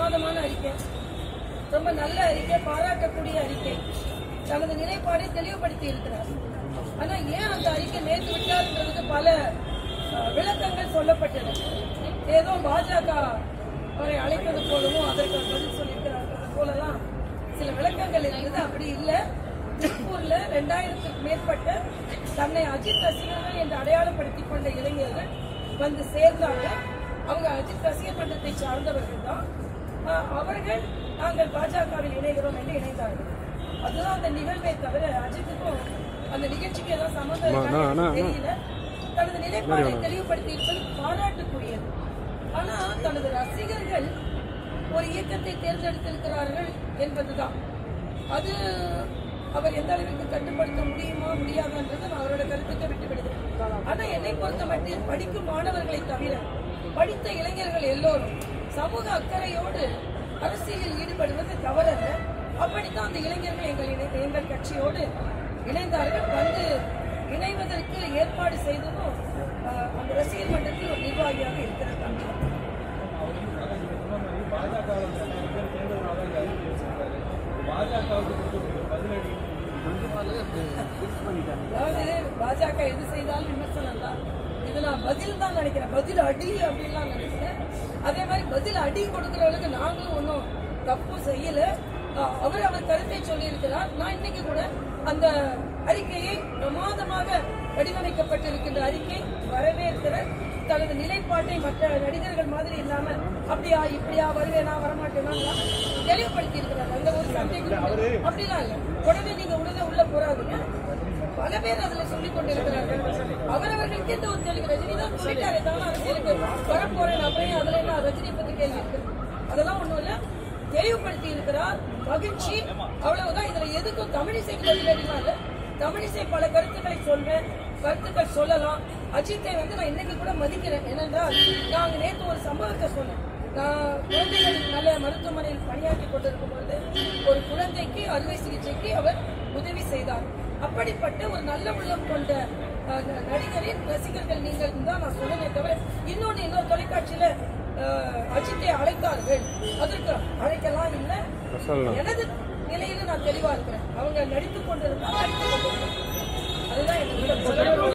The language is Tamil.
பிரமாதமான அறிக்கை ரொம்ப நல்ல அறிக்கை பாராட்டக்கூடிய அறிக்கை தனது நிலைப்பாடை தெளிவுபடுத்தி இருக்கிறார் ஆனா ஏன் அந்த அறிக்கை நேற்று விட்டார்ன்றதுக்கு பல அஹ், விளக்கங்கள் சொல்லப்பட்டது ஏதோ பாஜக அவரை அழைப்பது போலவும் அதற்கு அவர் பதில் சொல்லியிருக்கிறார்கள் போலலாம் சில விளக்கங்கள் இருந்தது அப்படி இல்லை திருப்பூர்ல ரெண்டாயிரத்துக்கு மேற்பட்ட தன்னை அஜித் ரசிகர்கள் என்று அடையாளப்படுத்திக் கொண்ட இளைஞர்கள் வந்து சேர்ந்தாங்க அவங்க அஜித் ரசிகர் மன்றத்தை சார்ந்தவர்கள் தான் ஆஹ் அவர்கள் நாங்கள் பாஜகவில் இணைகிறோம் என்று இணைந்தார்கள் அதுதான் அந்த நிகழ்வே தவிர அஜித்துக்கும் அந்த நிகழ்ச்சிக்கு ஏதாவது சம்மந்தம் இருக்கான்னு எனக்கு தெரியல தனது நிலைப்பாடை தெளிவுபடுத்தி இருப்பது பாராட்டுக்குரியது ஆனா தனது ரசிகர்கள் ஒரு இயக்கத்தை தேர்ந்தெடுத்திருக்கிறார்கள் என்பதுதான் அது அவர் எந்த அளவிற்கு கட்டுப்படுத்த முடியுமா முடியாதான்றது நான் அவரோட கருத்துக்கு விட்டு விடுகிறேன் ஆனா என்னை பொறுத்த மட்டும் படிக்கும் மாணவர்களை தவிர படித்த இளைஞர்கள் எல்லோரும் சமூக அக்கறையோடு அரசியலில் ஈடுபடுவது தவறல்ல அப்படித்தான் அந்த இளைஞர்கள் எங்கள் இணை- எங்கள் கட்சியோடு இணைந்தார்கள் வந்து இணைவதற்கு ஏற்பாடு செய்ததும் ஆஹ், அந்த ரசிகர் மன்றத்தில் ஒரு நிர்வாகியாக இருக்கிறது அதாவது பாஜக எது செய்தாலும் விமர்சனம் தான் இது நான் பதில் தான் நினைக்கிறேன் பதில் அடி அப்படின்லாம் நினைக்கிறேன் அதே மாதிரி பதில் அடி கொடுக்கறவங்களுக்கு நாங்களும் ஒன்றும் தப்பு செய்யல அஹ் அவர் அவர் கருத்தை சொல்லியிருக்கிறார் நான் இன்னைக்கு கூட அந்த அறிக்கையை பிரமாதமாக வடிவமைக்கப்பட்டிருக்கின்ற அறிக்கை வரவேற்கிற தனது நிலைப்பாட்டை மற்ற நடிகர்கள் மாதிரி இல்லாம அப்படியா இப்படியா வருவேனா வரமாட்டேனா தெளிவுபடுத்தி இருக்கிறார் அந்த ஒரு சந்தேகம் அப்படிலாம் இல்ல உடனே நீங்க உடனே உள்ள போறாதீங்க பல பேர் அதுல சொல்லிக் கொண்டிருக்கிறார்கள் அவரவர்களுக்கு எந்த ஒரு கேள்வி ரஜினி தான் சொல்லிட்டாரு தானே அரசியலுக்கு வரப்போறேன் அப்புறம் அதுல என்ன ரஜினி பத்தி கேள்வி இருக்கு அதெல்லாம் ஒண்ணும் இல்ல தெளிவுபடுத்தி இருக்கிறார் மகிழ்ச்சி அவ்வளவுதான் இதுல எதுக்கும் தமிழிசைக்கு பதிலடிலாம் இல்ல தமிழிசை பல கருத்துக்களை சொல்வேன் கருத்துக்கள் சொல்லலாம் அஜித்தை வந்து நான் இன்னைக்கு கூட மதிக்கிறேன் ஏனென்றால் நாங்க நேற்று ஒரு சம்பவத்தை சொன்னேன் நான் குழந்தைகள் நல்ல மருத்துவமனையில் பணியாற்றி கொண்டிருக்கும் பொழுது ஒரு குழந்தைக்கு அறுவை சிகிச்சைக்கு அவர் உதவி செய்தார் அப்படிப்பட்ட ஒரு நல்ல உள்ளம் கொண்ட அஹ், ந- நடிகரின் ரசிகர்கள் நீங்கள் தான் நான் சொன்னதே தவிர இன்னொன்று இன்னொரு தொலைக்காட்சியில அஹ், அஜித்தை அழைத்தார்கள் அதற்கு அழைக்கலாம் இல்லை எனது நிலையில நான் தெளிவா இருக்கிறேன் அவங்க நடித்துக் கொண்டிருந்தால் நடித்துக் கொண்டிருக்கிறேன் அதுதான் எனக்கு சொல்ல